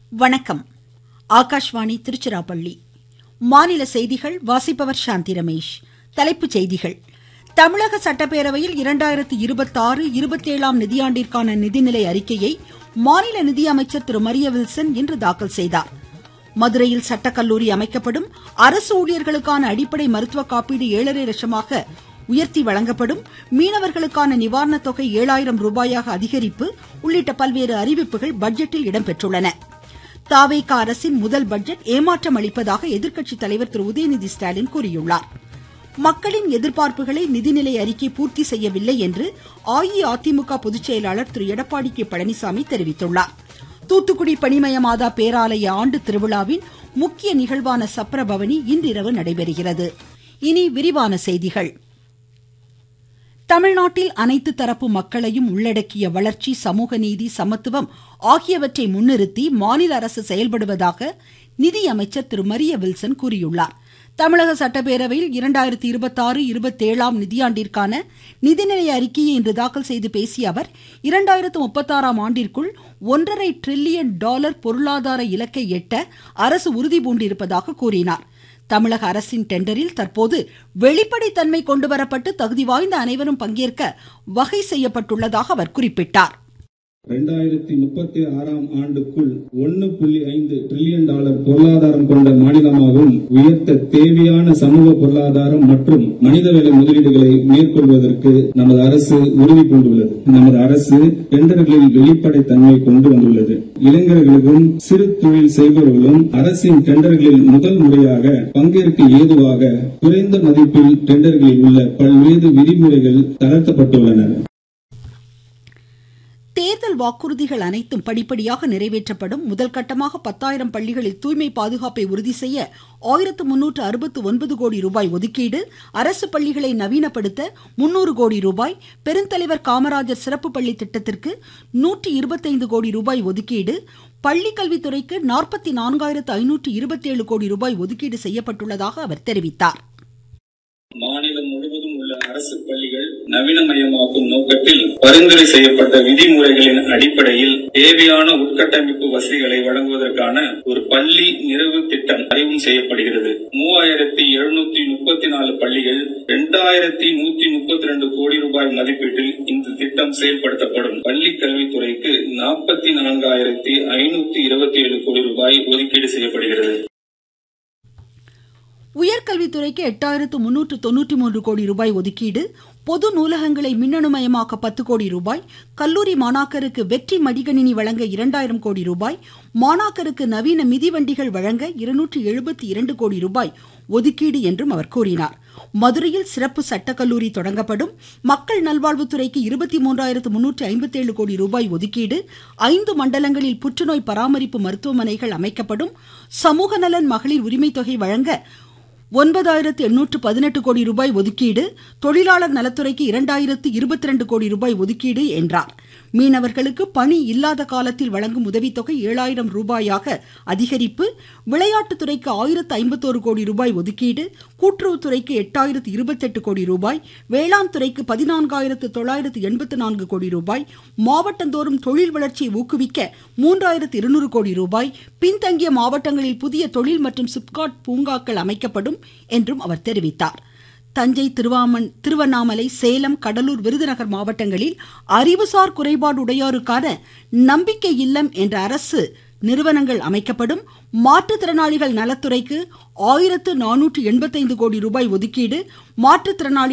வணக்கம் ஆகாஷ்வாணி திருச்சிராப்பள்ளி மாநில செய்திகள் வாசிப்பவர் சாந்தி ரமேஷ் தலைப்புச் செய்திகள் தமிழக சட்டப்பேரவையில் இரண்டாயிரத்து இருபத்தாறு இருபத்தேழாம் நிதியாண்டிற்கான நிதிநிலை அறிக்கையை மாநில நிதியமைச்சர் திரு மரிய வில்சன் இன்று தாக்கல் செய்தார் மதுரையில் சட்டக்கல்லூரி அமைக்கப்படும் அரசு ஊழியர்களுக்கான அடிப்படை மருத்துவ காப்பீடு ஏழரை லட்சமாக உயர்த்தி வழங்கப்படும் மீனவர்களுக்கான நிவாரணத் தொகை ஏழாயிரம் ரூபாயாக அதிகரிப்பு உள்ளிட்ட பல்வேறு அறிவிப்புகள் பட்ஜெட்டில் இடம்பெற்றுள்ளன தாவேகா அரசின் முதல் பட்ஜெட் ஏமாற்றம் அளிப்பதாக எதிர்க்கட்சித் தலைவர் திரு உதயநிதி ஸ்டாலின் கூறியுள்ளார் மக்களின் எதிர்பார்ப்புகளை நிதிநிலை அறிக்கை பூர்த்தி செய்யவில்லை என்று அஇஅதிமுக பொதுச் செயலாளர் திரு எடப்பாடி கே பழனிசாமி தெரிவித்துள்ளார் தூத்துக்குடி பனிமய மாதா பேராலய ஆண்டு திருவிழாவின் முக்கிய நிகழ்வான சப்ரபவனி இன்றிரவு நடைபெறுகிறது இனி விரிவான செய்திகள் தமிழ்நாட்டில் அனைத்து தரப்பு மக்களையும் உள்ளடக்கிய வளர்ச்சி சமூக நீதி சமத்துவம் ஆகியவற்றை முன்னிறுத்தி மாநில அரசு செயல்படுவதாக நிதியமைச்சர் திரு மரிய வில்சன் கூறியுள்ளார் தமிழக சட்டப்பேரவையில் இரண்டாயிரத்தி இருபத்தாறு இருபத்தேழாம் நிதியாண்டிற்கான நிதிநிலை அறிக்கையை இன்று தாக்கல் செய்து பேசிய அவர் இரண்டாயிரத்து முப்பத்தாறாம் ஆண்டிற்குள் ஒன்றரை டிரில்லியன் டாலர் பொருளாதார இலக்கை எட்ட அரசு உறுதிபூண்டிருப்பதாக கூறினார் தமிழக அரசின் டெண்டரில் தற்போது வெளிப்படைத்தன்மை கொண்டுவரப்பட்டு தகுதி வாய்ந்த அனைவரும் பங்கேற்க வகை செய்யப்பட்டுள்ளதாக அவர் குறிப்பிட்டார் ரெண்டாயிரத்தி முப்பத்தி ஆறாம் ஆண்டுக்குள் ஒன்னு புள்ளி ஐந்து டிரில்லியன் டாலர் பொருளாதாரம் கொண்ட மாநிலமாகவும் உயர்த்த தேவையான சமூக பொருளாதாரம் மற்றும் மனிதவள முதலீடுகளை மேற்கொள்வதற்கு நமது அரசு உறுதி பூண்டுள்ளது நமது அரசு டெண்டர்களில் வெளிப்படைத்தன்மை கொண்டு வந்துள்ளது இளைஞர்களுக்கும் சிறு தொழில் செய்பவர்களும் அரசின் டெண்டர்களில் முதல் முறையாக பங்கேற்க ஏதுவாக குறைந்த மதிப்பில் டெண்டர்களில் உள்ள பல்வேறு விதிமுறைகள் தளர்த்தப்பட்டுள்ளன தேர்தல் வாக்குறுதிகள் அனைத்தும் படிப்படியாக நிறைவேற்றப்படும் முதல் கட்டமாக பத்தாயிரம் பள்ளிகளில் தூய்மை பாதுகாப்பை உறுதி செய்ய ஆயிரத்து முன்னூற்று அறுபத்து ஒன்பது கோடி ரூபாய் ஒதுக்கீடு அரசு பள்ளிகளை நவீனப்படுத்த முன்னூறு கோடி ரூபாய் பெருந்தலைவர் காமராஜர் சிறப்பு பள்ளி திட்டத்திற்கு நூற்றி இருபத்தைந்து கோடி ரூபாய் ஒதுக்கீடு பள்ளி கல்வித்துறைக்கு நாற்பத்தி நான்காயிரத்து ஐநூற்று இருபத்தேழு கோடி ரூபாய் ஒதுக்கீடு செய்யப்பட்டுள்ளதாக அவர் தெரிவித்தார் மாநிலம் முழுவதும் உள்ள அரசு பள்ளிகள் நவீனமயமாக்கும் நோக்கத்தில் பரிந்துரை செய்யப்பட்ட விதிமுறைகளின் அடிப்படையில் தேவையான உட்கட்டமைப்பு வசதிகளை வழங்குவதற்கான ஒரு பள்ளி நிறைவு திட்டம் அறிவும் செய்யப்படுகிறது மூவாயிரத்தி எழுநூத்தி முப்பத்தி நாலு பள்ளிகள் இரண்டாயிரத்தி நூத்தி முப்பத்தி ரெண்டு கோடி ரூபாய் மதிப்பீட்டில் இந்த திட்டம் செயல்படுத்தப்படும் பள்ளி கல்வித்துறைக்கு நாற்பத்தி நான்காயிரத்தி ஐநூத்தி இருபத்தி ஏழு கோடி ரூபாய் ஒதுக்கீடு செய்யப்படுகிறது உயர்கல்வித்துறைக்கு எட்டாயிரத்து முன்னூற்று தொன்னூற்றி மூன்று கோடி ரூபாய் ஒதுக்கீடு பொது நூலகங்களை மின்னணுமயமாக்க பத்து கோடி ரூபாய் கல்லூரி மாணாக்கருக்கு வெற்றி மடிகணினி வழங்க இரண்டாயிரம் கோடி ரூபாய் மாணாக்கருக்கு நவீன மிதிவண்டிகள் வழங்க இருநூற்று எழுபத்தி இரண்டு கோடி ரூபாய் ஒதுக்கீடு என்றும் அவர் கூறினார் மதுரையில் சிறப்பு சட்டக்கல்லூரி தொடங்கப்படும் மக்கள் நல்வாழ்வுத்துறைக்கு இருபத்தி மூன்றாயிரத்து முன்னூற்றி ஐம்பத்தி ஏழு கோடி ரூபாய் ஒதுக்கீடு ஐந்து மண்டலங்களில் புற்றுநோய் பராமரிப்பு மருத்துவமனைகள் அமைக்கப்படும் சமூக நலன் மகளிர் உரிமை தொகை வழங்க ஒன்பதாயிரத்து எண்ணூற்று பதினெட்டு கோடி ரூபாய் ஒதுக்கீடு தொழிலாளர் நலத்துறைக்கு இரண்டாயிரத்து இருபத்தி ரெண்டு கோடி ரூபாய் ஒதுக்கீடு என்றார் மீனவர்களுக்கு பணி இல்லாத காலத்தில் வழங்கும் உதவித்தொகை ஏழாயிரம் ரூபாயாக அதிகரிப்பு விளையாட்டுத்துறைக்கு ஆயிரத்து ஐம்பத்தோரு கோடி ரூபாய் ஒதுக்கீடு கூட்டுறவுத்துறைக்கு எட்டாயிரத்து இருபத்தெட்டு கோடி ரூபாய் வேளாண் துறைக்கு பதினான்காயிரத்து தொள்ளாயிரத்து எண்பத்து நான்கு கோடி ரூபாய் மாவட்டந்தோறும் தொழில் வளர்ச்சியை ஊக்குவிக்க மூன்றாயிரத்து இருநூறு கோடி ரூபாய் பின்தங்கிய மாவட்டங்களில் புதிய தொழில் மற்றும் சிப்காட் பூங்காக்கள் அமைக்கப்படும் என்றும் அவர் தெரிவித்தார் தஞ்சை திருவாமன் திருவண்ணாமலை சேலம் கடலூர் விருதுநகர் மாவட்டங்களில் அறிவுசார் குறைபாடு உடையோருக்கான நம்பிக்கை இல்லம் என்ற அரசு நிறுவனங்கள் அமைக்கப்படும் மாற்றுத்திறனாளிகள் நலத்துறைக்கு ஆயிரத்து நானூற்று எண்பத்தைந்து கோடி ரூபாய் ஒதுக்கீடு மாற்றுத்திறனாளி